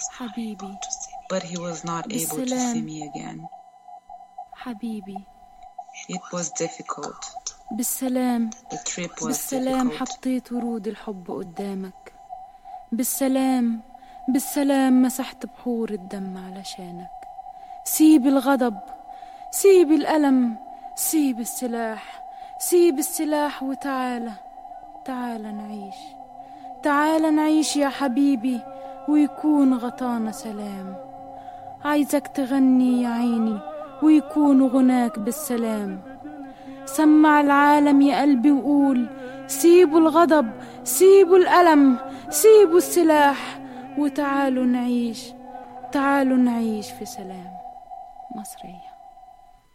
حبيبي but he was not able to بالسلام. see me again. حبيبي It was difficult. بالسلام The trip was بالسلام difficult. حطيت ورود الحب قدامك بالسلام بالسلام مسحت بحور الدم علشانك سيب الغضب سيب الألم سيب السلاح سيب السلاح وتعالى تعالى نعيش تعالى نعيش يا حبيبي ويكون غطانا سلام عايزك تغني يا عيني ويكون غناك بالسلام سمع العالم يا قلبي وقول سيبوا الغضب سيبوا الألم سيبوا السلاح وتعالوا نعيش تعالوا نعيش في سلام مصرية